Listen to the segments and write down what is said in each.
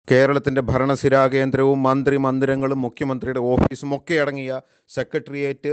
കേരളത്തിൻ്റെ ഭരണസിരാകേന്ദ്രവും മന്ത്രി മന്ദിരങ്ങളും മുഖ്യമന്ത്രിയുടെ ഓഫീസും ഒക്കെ അടങ്ങിയ സെക്രട്ടേറിയറ്റ്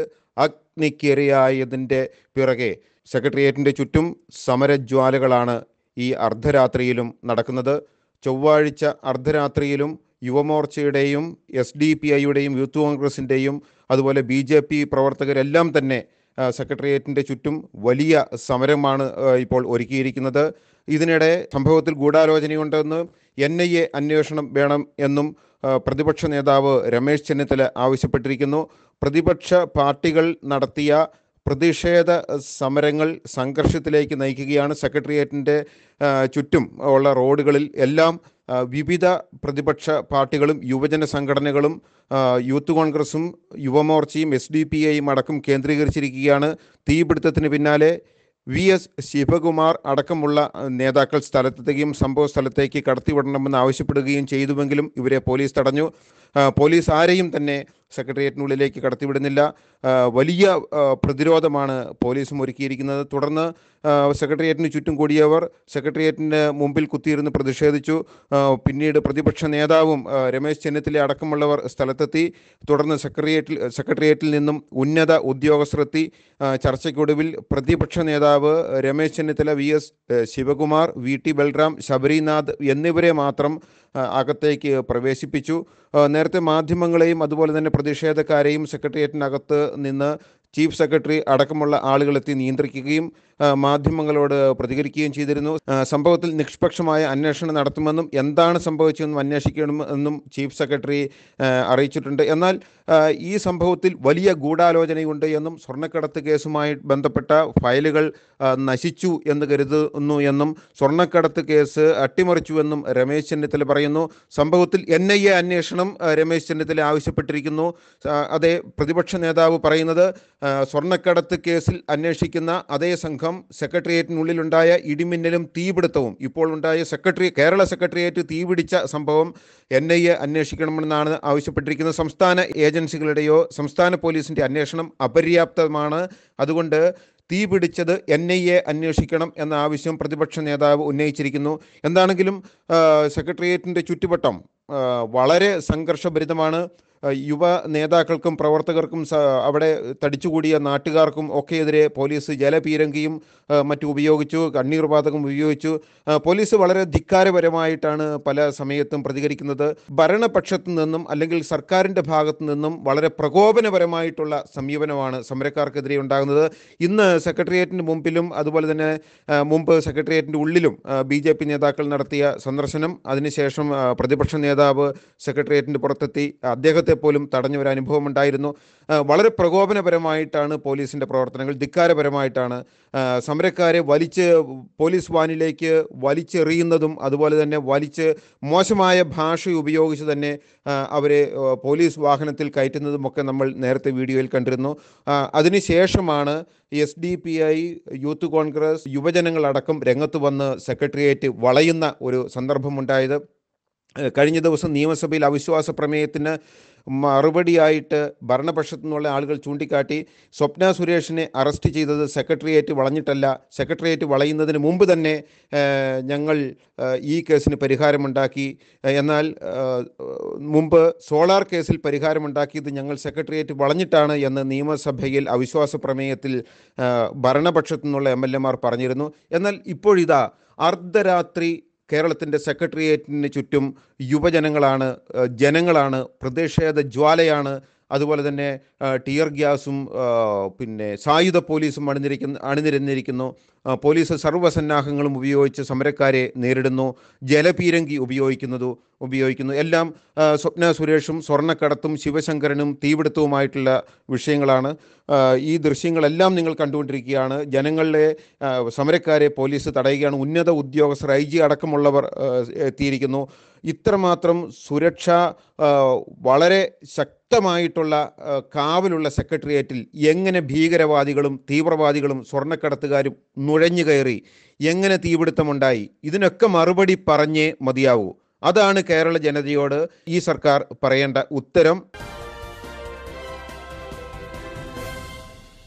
അഗ്നിക്കിരയായതിൻ്റെ പിറകെ സെക്രട്ടേറിയറ്റിൻ്റെ ചുറ്റും സമരജ്വാലകളാണ് ഈ അർദ്ധരാത്രിയിലും നടക്കുന്നത് ചൊവ്വാഴ്ച അർദ്ധരാത്രിയിലും യുവമോർച്ചയുടെയും എസ് ഡി പി ഐയുടെയും യൂത്ത് കോൺഗ്രസിൻ്റെയും അതുപോലെ ബി ജെ പി പ്രവർത്തകരെല്ലാം തന്നെ ആ, സെക്രട്ടേറിയറ്റിൻ്റെ ചുറ്റും വലിയ സമരമാണ് ആ, ഇപ്പോൾ ഒരുക്കിയിരിക്കുന്നത് ഇതിനിടെ സംഭവത്തിൽ ഗൂഢാലോചനയുണ്ടെന്ന് എൻ ഐ എ അന്വേഷണം വേണം എന്നും ആ, പ്രതിപക്ഷ നേതാവ് രമേശ് ചെന്നിത്തല ആവശ്യപ്പെട്ടിരിക്കുന്നു പ്രതിപക്ഷ പാർട്ടികൾ നടത്തിയ പ്രതിഷേധ സമരങ്ങൾ സംഘർഷത്തിലേക്ക് നയിക്കുകയാണ് സെക്രട്ടേറിയറ്റിൻ്റെ ആ, ചുറ്റും ഉള്ള റോഡുകളിൽ എല്ലാം ആ, വിവിധ പ്രതിപക്ഷ പാർട്ടികളും യുവജന സംഘടനകളും ആ, യൂത്ത് കോൺഗ്രസും യുവമോർച്ചയും എസ് ഡി പി ഐയും അടക്കം കേന്ദ്രീകരിച്ചിരിക്കുകയാണ് തീപിടുത്തത്തിന് പിന്നാലെ വി എസ് ശിവകുമാർ അടക്കമുള്ള ആ, നേതാക്കൾ സ്ഥലത്തെത്തുകയും സംഭവ സ്ഥലത്തേക്ക് കടത്തിവിടണമെന്ന് ആവശ്യപ്പെടുകയും ചെയ്തുവെങ്കിലും ഇവരെ പോലീസ് തടഞ്ഞു ആ, പോലീസ് ആരെയും തന്നെ സെക്രട്ടേറിയറ്റിനുള്ളിലേക്ക് കടത്തിവിടുന്നില്ല ആ, വലിയ ആ, പ്രതിരോധമാണ് പോലീസും ഒരുക്കിയിരിക്കുന്നത് തുടർന്ന് ആ, സെക്രട്ടേറിയറ്റിന് ചുറ്റും കൂടിയവർ സെക്രട്ടേറിയറ്റിന് മുമ്പിൽ കുത്തിയിരുന്ന് പ്രതിഷേധിച്ചു ആ, പിന്നീട് പ്രതിപക്ഷ നേതാവും ആ, രമേശ് ചെന്നിത്തല അടക്കമുള്ളവർ സ്ഥലത്തെത്തി തുടർന്ന് സെക്രട്ടേറിയറ്റിൽ സെക്രട്ടേറിയറ്റിൽ നിന്നും ഉന്നത ഉദ്യോഗസ്ഥരെത്തി ആ, ചർച്ചയ്ക്കൊടുവിൽ പ്രതിപക്ഷ നേതാവ് രമേശ് ചെന്നിത്തല വി എസ് ഏ, ശിവകുമാർ വി ടി ബൽറാം ശബരിനാഥ് എന്നിവരെ മാത്രം ആ, അകത്തേക്ക് പ്രവേശിപ്പിച്ചു ആ, നേരത്തെ മാധ്യമങ്ങളെയും അതുപോലെ തന്നെ പ്രതിഷേധക്കാരെയും സെക്രട്ടേറിയറ്റിനകത്ത് നിന്ന് ചീഫ് സെക്രട്ടറി അടക്കമുള്ള ആളുകളെത്തി നിയന്ത്രിക്കുകയും ആ, മാധ്യമങ്ങളോട് പ്രതികരിക്കുകയും ചെയ്തിരുന്നു ആ, സംഭവത്തിൽ നിഷ്പക്ഷമായ അന്വേഷണം നടത്തുമെന്നും എന്താണ് സംഭവിച്ചതെന്നും അന്വേഷിക്കണമെന്നും ചീഫ് സെക്രട്ടറി ആ, അറിയിച്ചിട്ടുണ്ട് എന്നാൽ ആ, ഈ സംഭവത്തിൽ വലിയ ഗൂഢാലോചനയുണ്ട് എന്നും സ്വർണ്ണക്കടത്ത് കേസുമായി ബന്ധപ്പെട്ട ഫയലുകൾ ആ, നശിച്ചു എന്ന് കരുതുന്നു എന്നും സ്വർണ്ണക്കടത്ത് കേസ് അട്ടിമറിച്ചുവെന്നും രമേശ് ചെന്നിത്തല പറയുന്നു സംഭവത്തിൽ എൻ ഐ എ അന്വേഷണം ആ, രമേശ് ചെന്നിത്തല ആവശ്യപ്പെട്ടിരിക്കുന്നു ആ, അതേ പ്രതിപക്ഷ നേതാവ് പറയുന്നത് ആ, സ്വർണ്ണക്കടത്ത് കേസിൽ അന്വേഷിക്കുന്ന അതേ സംഘം സെക്രട്ടേറിയറ്റിനുള്ളിലുണ്ടായ ഇടിമിന്നലും തീപിടുത്തവും ഇപ്പോൾ ഉണ്ടായ സെക്രട്ടറി കേരള സെക്രട്ടേറിയറ്റ് തീപിടിച്ച സംഭവം എൻ ഐ എ അന്വേഷിക്കണമെന്നാണ് ആവശ്യപ്പെട്ടിരിക്കുന്നത് സംസ്ഥാന ഏജൻസികളുടെയോ സംസ്ഥാന പോലീസിൻ്റെ അന്വേഷണം അപര്യാപ്തമാണ് അതുകൊണ്ട് തീ പിടിച്ചത് എൻ ഐ എ അന്വേഷിക്കണം എന്ന ആവശ്യം പ്രതിപക്ഷ നേതാവ് ഉന്നയിച്ചിരിക്കുന്നു എന്താണെങ്കിലും ആ, സെക്രട്ടേറിയറ്റിൻ്റെ ചുറ്റുവട്ടം ആ, വളരെ സംഘർഷഭരിതമാണ് ആ, യുവ നേതാക്കൾക്കും പ്രവർത്തകർക്കും സ- അവിടെ തടിച്ചുകൂടിയ നാട്ടുകാർക്കും ഒക്കെതിരെ പോലീസ് ജലപീരങ്കിയും ആ, മറ്റും ഉപയോഗിച്ചു കണ്ണീർ വാതകം ഉപയോഗിച്ചു ആ, പോലീസ് വളരെ ധിക്കാരപരമായിട്ടാണ് പല സമയത്തും പ്രതികരിക്കുന്നത് ഭരണപക്ഷത്തു നിന്നും അല്ലെങ്കിൽ സർക്കാരിൻ്റെ ഭാഗത്തു നിന്നും വളരെ പ്രകോപനപരമായിട്ടുള്ള സമീപനമാണ് സമരക്കാർക്കെതിരെ ഉണ്ടാകുന്നത് ഇന്ന് സെക്രട്ടേറിയറ്റിന് മുമ്പിലും അതുപോലെ തന്നെ ആ, മുമ്പ് സെക്രട്ടേറിയറ്റിൻ്റെ ഉള്ളിലും ബി ജെ പി നേതാക്കൾ നടത്തിയ സന്ദർശനം അതിനുശേഷം ആ, പ്രതിപക്ഷ നേതാവ് സെക്രട്ടേറിയറ്റിൻ്റെ പുറത്തെത്തി അദ്ദേഹത്തെ പോലും തടഞ്ഞ ഒരു അനുഭവം ഉണ്ടായിരുന്നു ആ, വളരെ പ്രകോപനപരമായിട്ടാണ് പോലീസിൻ്റെ പ്രവർത്തനങ്ങൾ ധിക്കാരപരമായിട്ടാണ് ആ, സമരക്കാരെ വലിച്ച് പോലീസ് വാനിലേക്ക് വലിച്ചെറിയുന്നതും അതുപോലെ തന്നെ വലിച്ച് മോശമായ ഭാഷ ഉപയോഗിച്ച് തന്നെ ആ, അവരെ ആ, പോലീസ് വാഹനത്തിൽ കയറ്റുന്നതുമൊക്കെ നമ്മൾ നേരത്തെ വീഡിയോയിൽ കണ്ടിരുന്നു ആ, അതിനുശേഷമാണ് S D P I youth Congress യുവജനങ്ങളടക്കം രംഗത്ത് വന്ന് സെക്രട്ടേറിയറ്റ് വളയുന്ന ഒരു സന്ദർഭമുണ്ടായത് ഏഹ് കഴിഞ്ഞ ദിവസം നിയമസഭയിൽ അവിശ്വാസ പ്രമേയത്തിന് മറുപടിയായിട്ട് ഭരണപക്ഷത്തു നിന്നുള്ള ആളുകൾ ചൂണ്ടിക്കാട്ടി സ്വപ്ന സുരേഷിനെ അറസ്റ്റ് ചെയ്തത് സെക്രട്ടേറിയറ്റ് വളഞ്ഞിട്ടല്ല സെക്രട്ടേറിയറ്റ് വളയുന്നതിന് മുമ്പ് തന്നെ ഏഹ് ഞങ്ങൾ ഏഹ് ഈ കേസിന് പരിഹാരമുണ്ടാക്കി ഏഹ് എന്നാൽ ഏഹ് മുമ്പ് സോളാർ കേസിൽ പരിഹാരമുണ്ടാക്കിയത് ഞങ്ങൾ സെക്രട്ടേറിയറ്റ് വളഞ്ഞിട്ടാണ് എന്ന് നിയമസഭയിൽ അവിശ്വാസ പ്രമേയത്തിൽ ഏഹ് ഭരണപക്ഷത്തു നിന്നുള്ള എം എൽ എമാർ പറഞ്ഞിരുന്നു എന്നാൽ ഇപ്പോഴിതാ അർദ്ധരാത്രി കേരളത്തിൻ്റെ സെക്രട്ടേറിയറ്റിന് ചുറ്റും യുവജനങ്ങളാണ് ഏഹ് ജനങ്ങളാണ് പ്രതിഷേധ ജ്വാലയാണ് അതുപോലെ തന്നെ ആ, ടിയർ ഗ്യാസും ആ, പിന്നെ സായുധ പോലീസും അണിനിരിക്കുന്ന അണിനിരന്നിരിക്കുന്നു ആ, പോലീസ് സർവ്വസന്നാഹങ്ങളും ഉപയോഗിച്ച് സമരക്കാരെ നേരിടുന്നു ജലപീരങ്കി ഉപയോഗിക്കുന്നതു ഉപയോഗിക്കുന്നു എല്ലാം ആ, സ്വപ്ന സുരേഷും സ്വർണ്ണക്കടത്തും ശിവശങ്കരനും തീപിടുത്തവുമായിട്ടുള്ള വിഷയങ്ങളാണ് ആ, ഈ ദൃശ്യങ്ങളെല്ലാം നിങ്ങൾ കണ്ടുകൊണ്ടിരിക്കുകയാണ് ജനങ്ങളെ ആ, സമരക്കാരെ പോലീസ് തടയുകയാണ് ഉന്നത ഉദ്യോഗസ്ഥർ ഐ ജി അടക്കമുള്ളവർ ആ, എത്തിയിരിക്കുന്നു ഇത്രമാത്രം സുരക്ഷ ആ, വളരെ ശക്തമായിട്ടുള്ള ആ, കാവലുള്ള സെക്രട്ടേറിയറ്റിൽ എങ്ങനെ ഭീകരവാദികളും തീവ്രവാദികളും സ്വർണ്ണക്കടത്തുകാരും നുഴഞ്ഞു കയറി എങ്ങനെ തീപിടുത്തമുണ്ടായി ഇതിനൊക്കെ മറുപടി പറഞ്ഞേ മതിയാവൂ അതാണ് കേരള ജനതയോട് ഈ സർക്കാർ പറയേണ്ട ഉത്തരം